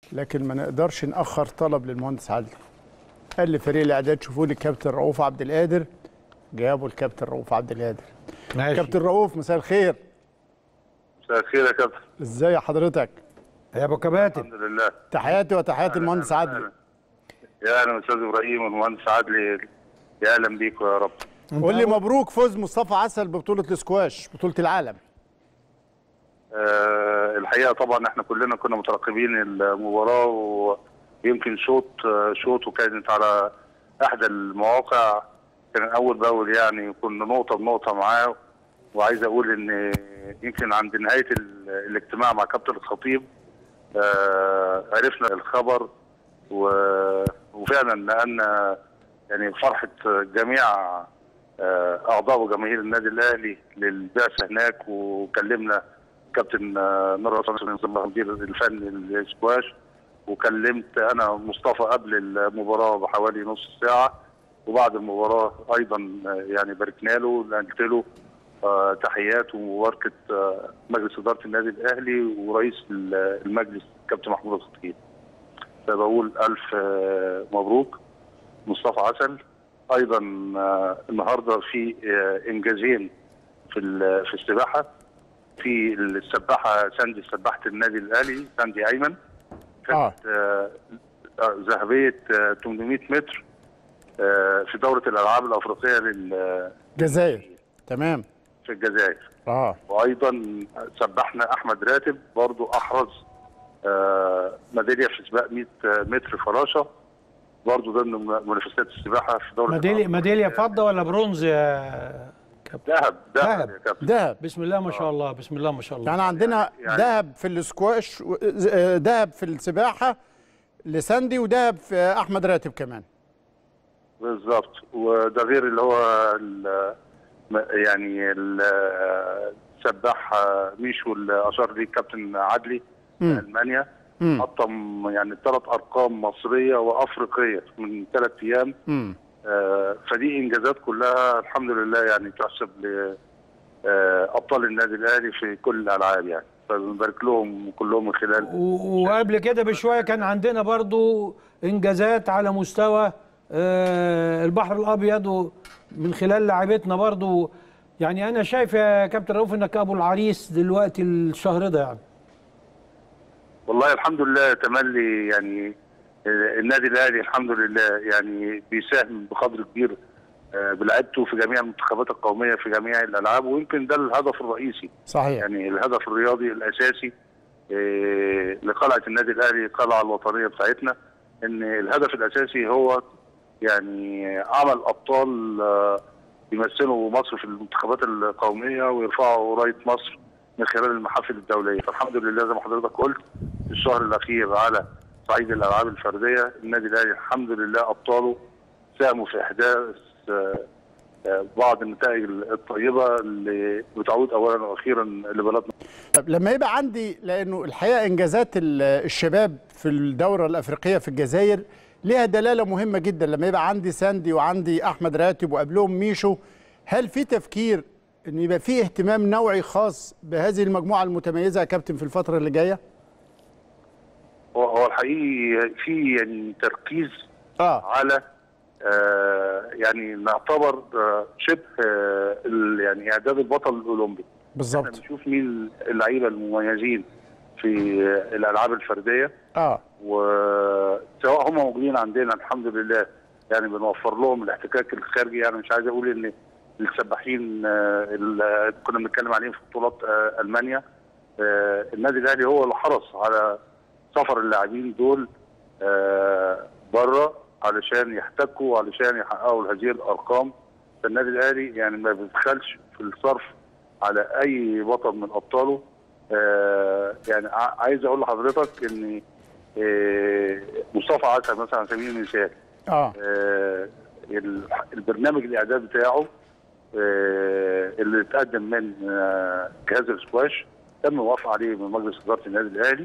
لكن ما نقدرش ناخر طلب للمهندس عادل قال لفريق الاعداد شوفوا لي الكابتن رؤوف عبد القادر جابوا الكابتن رؤوف عبد القادر ماشي كابتن رؤوف مساء الخير مساء الخير يا كابتن ازاي حضرتك يا ابو كباتن الحمد لله تحياتي وتحيات المهندس أهلاً، عادل أهلاً. يا اهلا استاذ ابراهيم والمهندس عادل يا اهلا بيكم يا رب قول لي مبروك فوز مصطفى عسل ببطوله الاسكواش بطوله العالم آه الحقيقه طبعا احنا كلنا كنا مترقبين المباراه ويمكن شوط آه، شوط وكانت على احدى المواقع كان اول باول يعني كنا نقطه بنقطه معاه وعايز اقول ان يمكن عند نهايه ال- الاجتماع مع كابتن الخطيب آه عرفنا الخبر و- وفعلا نقلنا يعني فرحه جميع آه، اعضاء وجماهير النادي الاهلي للبعثه هناك وكلمنا كابتن آه، نور حسن مدير الفني للسكواش وكلمت انا مصطفى قبل المباراه بحوالي نص ساعه وبعد المباراه ايضا آه، يعني باركنا له نقلت له آه، تحيات ومباركه آه، مجلس اداره النادي الاهلي ورئيس المجلس كابتن محمود الخطيب فبقول الف آه، مبروك مصطفى عسل ايضا آه، النهارده في آه، انجازين في ال- في السباحه في السباحه ساندي سباحه النادي الاهلي ساندي ايمن آه. كانت آه، آه، ذهبيه آه، 800 متر آه، في دوره الالعاب الافريقيه لل- جزائر تمام في الجزائر اه وايضا سبحنا احمد راتب برضو احرز آه، ميداليه في سباق 100 متر فراشه برضو ضمن منافسات السباحه في دوره ميداليه الألعاب ميداليه الأفريقية. فضه ولا برونز يا كابتن ذهب ذهب. ذهب يا كابتن دهب بسم الله ما شاء الله بسم الله ما شاء الله يعني عندنا يعني- دهب في الاسكواش و- آه، دهب في السباحه لساندي ودهب في احمد راتب كمان بالظبط وده غير اللي هو ال- م- يعني ال- السباح آه، ميشو اللي اشار ليه الكابتن عدلي من مم. المانيا مم. حطم يعني ثلاث ارقام مصريه وافريقيه من ثلاث ايام مم. آه، فدي انجازات كلها الحمد لله يعني تحسب لابطال النادي الاهلي في كل الالعاب يعني فبنبارك لهم كلهم من خلال و- وقبل كده بشويه كان عندنا برضو انجازات على مستوى آه، البحر الابيض و- من خلال لاعبتنا برضو يعني انا شايف يا كابتن رؤوف انك ابو العريس دلوقتي الشهر ده يعني والله الحمد لله تملي يعني آه، النادي الاهلي الحمد لله يعني بيساهم بقدر كبير آه، بلعبته في جميع المنتخبات القوميه في جميع الالعاب ويمكن ده الهدف الرئيسي صحيح يعني الهدف الرياضي الاساسي آه، لقلعه النادي الاهلي القلعه الوطنيه بتاعتنا ان الهدف الاساسي هو يعني عمل ابطال آه، يمثلوا مصر في المنتخبات القوميه ويرفعوا رايه مصر من خلال المحافل الدوليه فالحمد لله زي ما حضرتك قلت في الشهر الاخير على صعيد الالعاب الفرديه النادي الاهلي الحمد لله ابطاله ساهموا في احداث آه، آه، بعض النتائج الطيبه اللي بتعود اولا واخيرا لبلدنا طب لما يبقى عندي لانه الحقيقه انجازات ال- الشباب في الدوره الافريقيه في الجزائر ليها دلاله مهمه جدا لما يبقى عندي ساندي وعندي احمد راتب وقبلهم ميشو هل في تفكير ان يبقى في اهتمام نوعي خاص بهذه المجموعه المتميزه يا كابتن في الفتره اللي جايه؟ هو هو الحقيقي في يعني تركيز اه على آه يعني نعتبر آه شبه آه ال- يعني اعداد البطل الاولمبي احنا بالظبط بنشوف مين اللعيبه المميزين في آه، الالعاب الفرديه اه وسواء هم موجودين عندنا الحمد لله يعني بنوفر لهم الاحتكاك الخارجي يعني مش عايز اقول ان السباحين آه، اللي كنا بنتكلم عليهم في بطولات آه، المانيا آه، النادي الاهلي هو اللي حرص على سفر اللاعبين دول بره علشان يحتكوا علشان يحققوا هذه الارقام فالنادي الاهلي يعني ما بيبخلش في الصرف على اي بطل من ابطاله آه، يعني ع- عايز اقول لحضرتك ان آه، مصطفى عسل مثلا على سبيل المثال اه آه، ال- البرنامج الاعداد بتاعه آه، اللي اتقدم من آه، جهاز السكواش تم موافقه عليه من مجلس اداره النادي الاهلي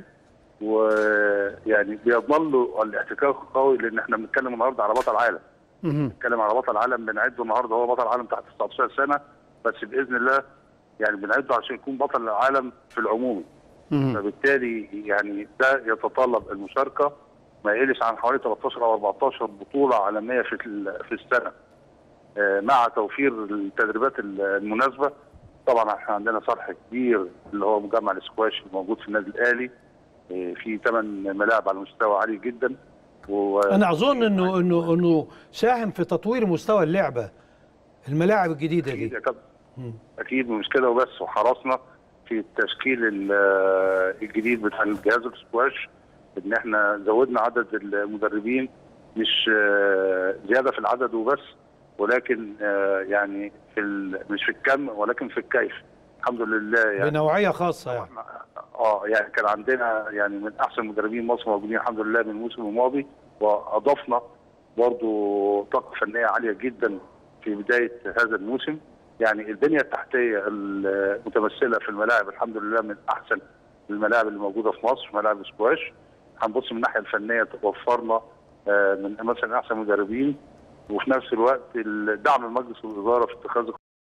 ويعني بيضمن له الاحتكاك القوي لان احنا بنتكلم النهارده على بطل عالم مهم. بنتكلم على بطل عالم بنعده النهارده هو بطل عالم تحت 19 سنه بس باذن الله يعني بنعده عشان يكون بطل العالم في العموم فبالتالي يعني ده يتطلب المشاركه ما يقلش عن حوالي 13 او 14 بطوله عالميه في ال- في السنه آه، مع توفير التدريبات المناسبه طبعا احنا عندنا صرح كبير اللي هو مجمع الاسكواش الموجود في النادي الاهلي آه، في ثمان ملاعب على مستوى عالي جدا و انا اظن انه انه انه ساهم في تطوير مستوى اللعبه الملاعب الجديده اكيد دي يا كابتن اكيد مش كده وبس وحرصنا في التشكيل ال- الجديد بتاع الجهاز السكواش ان احنا زودنا عدد المدربين مش آه، زياده في العدد وبس ولكن آه، يعني في ال- مش في الكم ولكن في الكيف الحمد لله يعني بنوعيه خاصه يعني اه يعني كان عندنا يعني من احسن مدربين مصر موجودين الحمد لله من الموسم الماضي واضفنا برضو طاقه فنيه عاليه جدا في بدايه هذا الموسم يعني البنيه التحتيه المتمثله في الملاعب الحمد لله من احسن الملاعب اللي موجوده في مصر ملاعب السكواش هنبص من الناحيه الفنيه توفرنا آه، من مثلا احسن مدربين وفي نفس الوقت الدعم مجلس الاداره في اتخاذ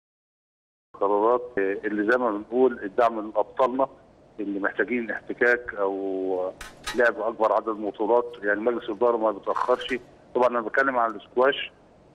القرارات آه، اللي زي ما بنقول الدعم لابطالنا اللي محتاجين احتكاك او لعب اكبر عدد من البطولات يعني مجلس الاداره ما بيتاخرش طبعا انا بتكلم عن الاسكواش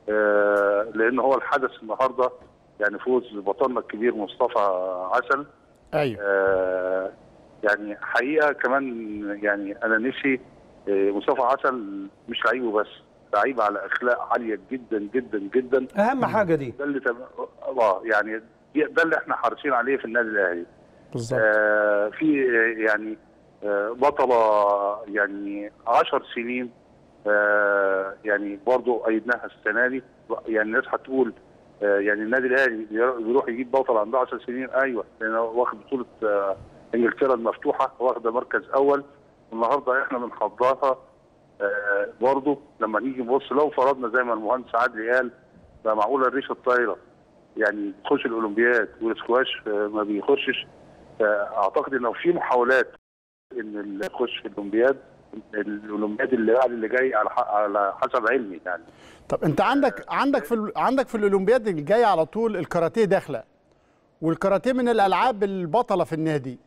آه، لان هو الحدث النهارده يعني فوز بطلنا الكبير مصطفى عسل ايوه آه، يعني حقيقه كمان يعني انا نفسي آه، مصطفى عسل مش لعيبه بس لعيب على اخلاق عاليه جدا جدا جدا اهم حاجه دي ده اللي تم... اه يعني ده اللي احنا حريصين عليه في النادي الاهلي بالظبط آه في آه، يعني آه بطلة يعني عشر سنين آه يعني برضو أيدناها السنة دي يعني الناس هتقول آه يعني النادي الأهلي بيروح يجيب بطل عنده 10 سنين أيوه لأن هو واخد بطولة آه إنجلترا المفتوحة واخدة مركز أول النهارده احنا بنحضرها آه برضو لما نيجي نبص لو فرضنا زي ما المهندس عادل قال ده معقولة الريشة الطايرة يعني تخش الأولمبياد والسكواش آه ما بيخشش اعتقد انه في محاولات ان اللي يخش في الاولمبياد الاولمبياد اللي بعد اللي جاي على ح- على حسب علمي يعني طب انت عندك عندك في ال- عندك في الاولمبياد الجاي على طول الكاراتيه داخله والكاراتيه من الالعاب البطله في النادي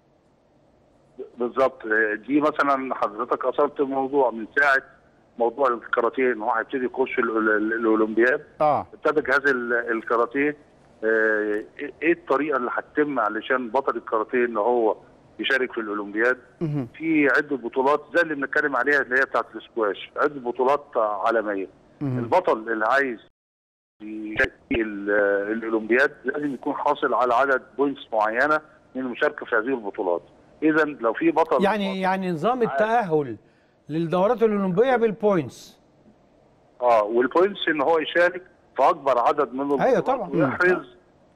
بالظبط دي مثلا حضرتك اثرت الموضوع من ساعه موضوع الكاراتيه ان هو هيبتدي يخش ال- ال- الاولمبياد اه ابتدى جهاز ال- الكاراتيه آه، ايه الطريقه اللي هتتم علشان بطل الكاراتيه ان هو يشارك في الاولمبياد مهم. في عده بطولات زي اللي بنتكلم عليها اللي هي بتاعت السكواش عده بطولات عالميه مهم. البطل اللي عايز يشارك في ال- الاولمبياد لازم يكون حاصل على عدد بوينتس معينه من المشاركه في هذه البطولات اذا لو في بطل يعني يعني نظام التاهل للدورات الاولمبيه بالبوينتس اه والبوينتس ان هو يشارك في اكبر عدد من البطولات أيوة طبعا. ويحرز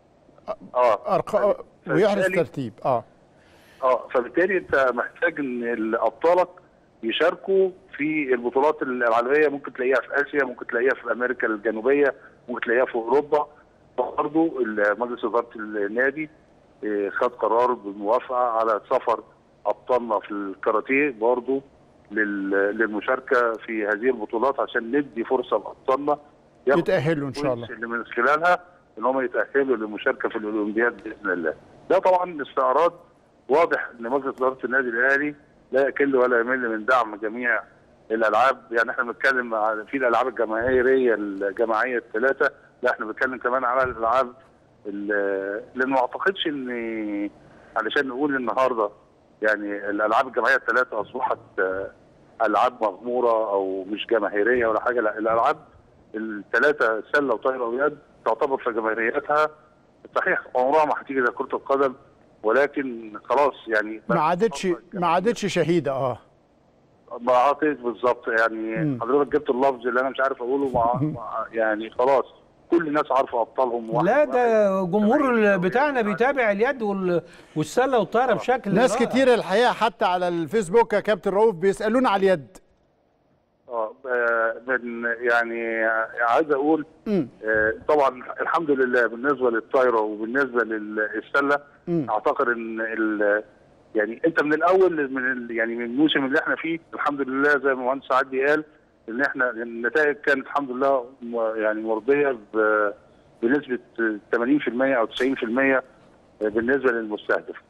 اه ارقام ويحرز فبالتالي- ترتيب اه اه فبالتالي انت محتاج ان ابطالك يشاركوا في البطولات العالميه ممكن تلاقيها في اسيا ممكن تلاقيها في امريكا الجنوبيه ممكن تلاقيها في اوروبا برضه مجلس اداره النادي آه، خد قرار بالموافقه على سفر ابطالنا في الكاراتيه برضه لل- للمشاركه في هذه البطولات عشان ندي فرصه لابطالنا ياخدوا يتاهلوا ان شاء الله اللي من خلالها ان هم يتاهلوا للمشاركه في الاولمبياد باذن الله. ده طبعا استعراض واضح ان مجلس اداره النادي الاهلي لا يكل ولا يمل من دعم جميع الالعاب يعني احنا بنتكلم على في الالعاب الجماهيريه الجماعيه الثلاثه لا احنا بنتكلم كمان على الالعاب ال- لان ما اعتقدش ان علشان نقول النهارده يعني الالعاب الجماعيه الثلاثه اصبحت آه، العاب مغموره او مش جماهيريه ولا حاجه لا الالعاب الثلاثه سله وطايره ويد تعتبر في جماهيريتها صحيح عمرها ما هتيجي زي كره القدم ولكن خلاص يعني ما عادتش ما عادتش شهيده اه ما عادتش بالظبط يعني مم. حضرتك جبت اللفظ اللي انا مش عارف اقوله مع مع- يعني خلاص كل الناس عارفه ابطالهم واحد لا واحد. ده جمهور بتاعنا بيتابع اليد وال- والسله والطايره بشكل ناس رائع. كتير الحقيقه حتى على الفيسبوك يا كابتن رؤوف بيسالونا على اليد اه آه، من يعني عايز اقول مم. آه، طبعا الحمد لله بالنسبه للطايره وبالنسبه للسله مم. اعتقد ان ال- يعني انت من الاول من ال- يعني من الموسم اللي احنا فيه الحمد لله زي ما المهندس عدي قال ان احنا النتائج كانت الحمد لله م- يعني مرضيه ب- بنسبه 80% او 90% بالنسبه للمستهدف.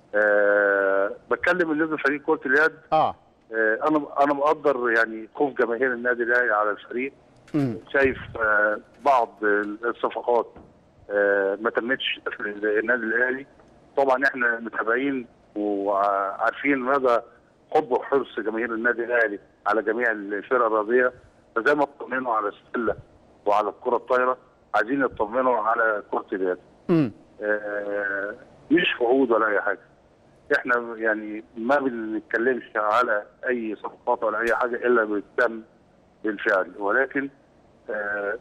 آه بتكلم بالنسبه لفريق كره اليد اه آه انا انا مقدر يعني خوف جماهير النادي الاهلي على الفريق مم. شايف آه بعض الصفقات آه ما تمتش في النادي الاهلي طبعا احنا متابعين وعارفين مدى حب وحرص جماهير النادي الاهلي على جميع الفرق الرياضيه فزي ما اطمنوا على السله وعلى الكره الطايره عايزين يطمنوا على كره اليد مم. آه، مش وعود ولا اي حاجه احنا يعني ما بنتكلمش على اي صفقات ولا اي حاجه الا بتتم بالفعل ولكن آه،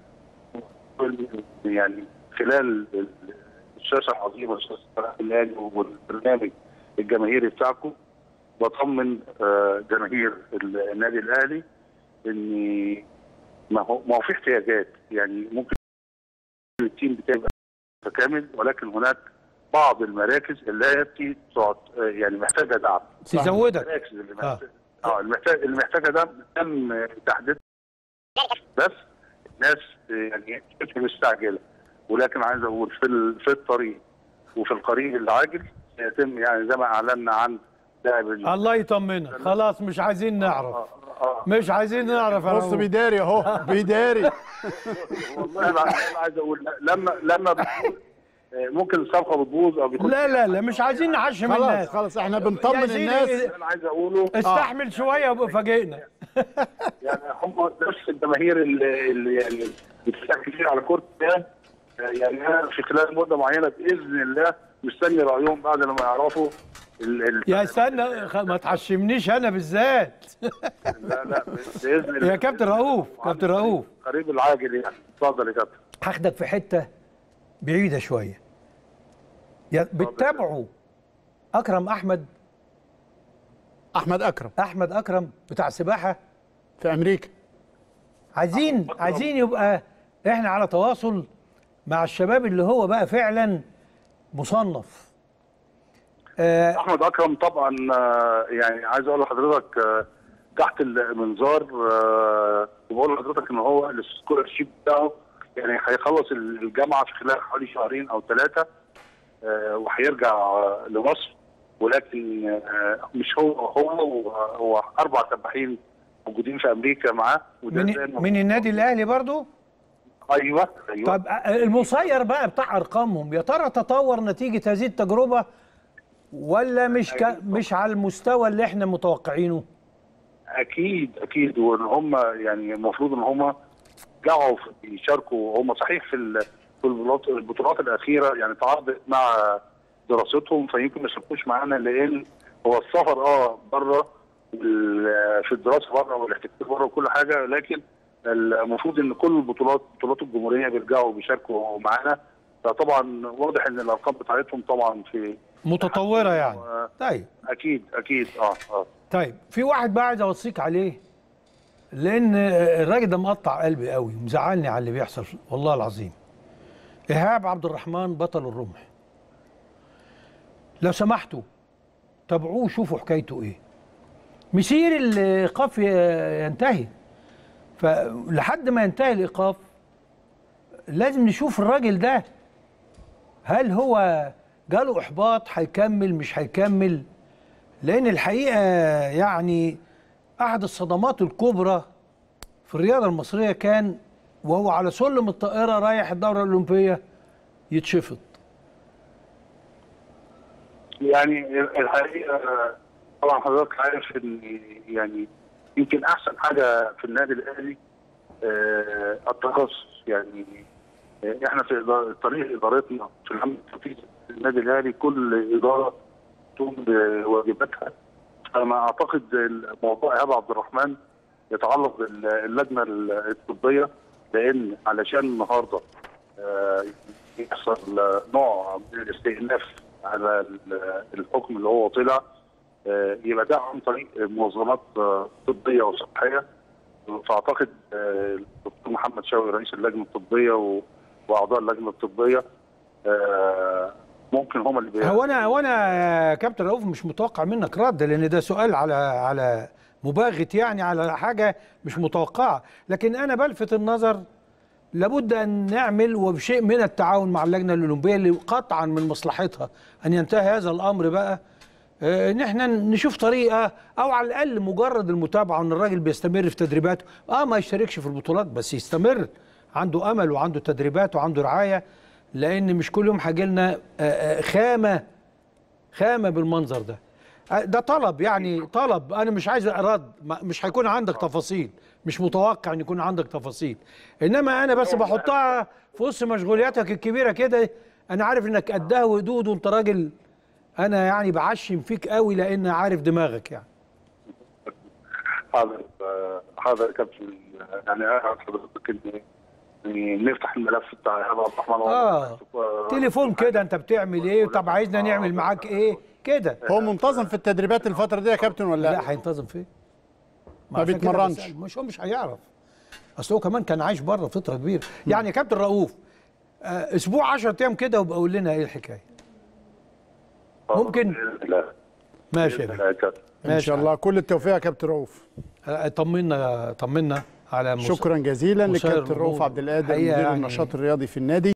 يعني خلال الشاشه العظيمه شاشه القناه الاهلي والبرنامج الجماهيري بتاعكم بطمن آه، جماهير النادي الاهلي ان ما هو ما هو في احتياجات يعني ممكن التيم بتبقى متكامل ولكن هناك بعض المراكز التي تعت- يعني محتاجه دعم تزودك المراكز اللي آه. محتاجه اه المحتاج اللي محتاجه دعم تم تحديدها بس الناس يعني شبه مستعجله ولكن عايز اقول في ال- في الطريق وفي القريب العاجل سيتم يعني زي ما اعلنا عن لاعب ال- الله يطمنك خلاص مش عايزين نعرف آه، آه. مش عايزين نعرف يا بص رؤوف. بيداري اهو بيداري والله انا أنا عايز اقول لما لما بتقول آه، ممكن الصفقه بتبوظ او بيكون لا لا لا مش عايزين نعشم خلاص الناس خلاص احنا بنطمن يا سيدي، الناس اللي انا عايز اقوله استحمل شويه وابقى فاجئنا يعني هم نفس الجماهير اللي, اللي يعني بتشتغل كتير على كره اليد آه، يعني انا في خلال مده معينه باذن الله مستني رايهم بعد لما يعرفوا ال ال يا استنى خ- ما تعشمنيش انا بالذات لا لا باذن الله يا كابتن رؤوف كابتن رؤوف قريب العاجل يعني اتفضل يا كابتن هاخدك في حته بعيده شويه يا بتتابعوا اكرم احمد احمد اكرم احمد اكرم بتاع سباحه في امريكا عايزين عايزين يبقى احنا على تواصل مع الشباب اللي هو بقى فعلا مصنف آه احمد اكرم طبعا آه، يعني عايز اقول لحضرتك آه، تحت المنظار آه، وبقول لحضرتك ان هو السكولرشيب بتاعه يعني هيخلص الجامعه في خلال حوالي شهرين او ثلاثه وهيرجع آه، لمصر ولكن آه، مش هو هو هو- هو اربع سباحين موجودين في امريكا معاه وده زي من ما- من النادي الاهلي برضو ايوه ايوه طب آه، المسير بقى بتاع ارقامهم يا ترى تطور نتيجه هذه التجربه ولا مش ك... مش على المستوى اللي احنا متوقعينه اكيد اكيد وان هم يعني المفروض ان هم رجعوا في- يشاركوا هم صحيح في ال- في البطولات البطولات الاخيره يعني تعارضت مع دراستهم فيمكن ما يشاركوش معانا لان هو السفر اه بره وال- في الدراسه بره والاحتكاك بره وكل حاجه لكن المفروض ان كل البطولات بطولات الجمهوريه بيرجعوا بيشاركوا معانا فطبعا واضح ان الارقام بتاعتهم طبعا في متطوره يعني آه، طيب اكيد اكيد اه اه طيب في واحد بقى عايز اوصيك عليه لان الراجل ده مقطع قلبي قوي ومزعلني على اللي بيحصل والله العظيم ايهاب عبد الرحمن بطل الرمح لو سمحتوا تابعوه شوفوا حكايته ايه مسير الايقاف ي- ينتهي فلحد ما ينتهي الايقاف لازم نشوف الراجل ده هل هو جاله احباط هيكمل مش هيكمل لان الحقيقه يعني احد الصدمات الكبرى في الرياضه المصريه كان وهو على سلم الطائره رايح الدوره الاولمبيه يتشفط يعني الحقيقه طبعا حضرتك عارف ان يعني يمكن احسن حاجه في النادي الاهلي آه، التخصص يعني آه، احنا في إدارة- طريق ادارتنا في العمل التنفيذي في النادي الاهلي كل اداره تقوم بواجباتها فما اعتقد موضوع ايهاب عبد الرحمن يتعلق باللجنه الطبيه لان علشان النهارده آه، يحصل نوع من الاستئناف على ال- الحكم اللي هو طلع آه، يبقى ده عن طريق منظمات آه، طبيه وصحيه فاعتقد آه، الدكتور محمد شوقي رئيس اللجنه الطبيه و- واعضاء اللجنه الطبيه آه، ممكن هم اللي بي- هو انا هو انا يا كابتن رؤوف مش متوقع منك رد لان ده سؤال على على مباغت يعني على حاجه مش متوقعه لكن انا بلفت النظر لابد ان نعمل وبشيء من التعاون مع اللجنه الاولمبيه اللي قطعا من مصلحتها ان ينتهي هذا الامر بقى آه، ان احنا نشوف طريقه او على الاقل مجرد المتابعه ان الراجل بيستمر في تدريباته اه ما يشتركش في البطولات بس يستمر عنده امل وعنده تدريبات وعنده رعايه لان مش كل يوم هيجي لنا خامه خامه بالمنظر ده آه، ده طلب يعني طلب انا مش عايز رد ما- مش هيكون عندك تفاصيل مش متوقع ان يكون عندك تفاصيل انما انا بس بحطها في وسط مشغولياتك الكبيره كده انا عارف انك قدها وقدود وانت راجل انا يعني بعشم فيك قوي لان عارف دماغك يعني حاضر آه، حاضر يا كابتن يعني أعرف حضرتك ان إن نفتح الملف بتاع هذا عبد الرحمن اه تليفون كده انت بتعمل ايه طب عايزنا نعمل معاك ايه كده هو منتظم في التدريبات الفتره دي يا كابتن ولا لا لا هينتظم فين ما عشان كده بيتمرنش. بسأل. مش هو مش هيعرف اصل هو كمان كان عايش بره فتره كبيره يعني يا كابتن رؤوف آه، اسبوع 10 ايام كده وابقى قول لنا ايه الحكايه ممكن؟ لا ماشي يا بإذن كابتن. الله يا كابتن ان ماشي شاء الله كل التوفيق يا كابتن رؤوف آه، طمنا طمنا على مس- شكرا جزيلا مسير لكابتن رؤوف الأمور. عبد القادر حقيقة مدير يعني- النشاط الرياضي في النادي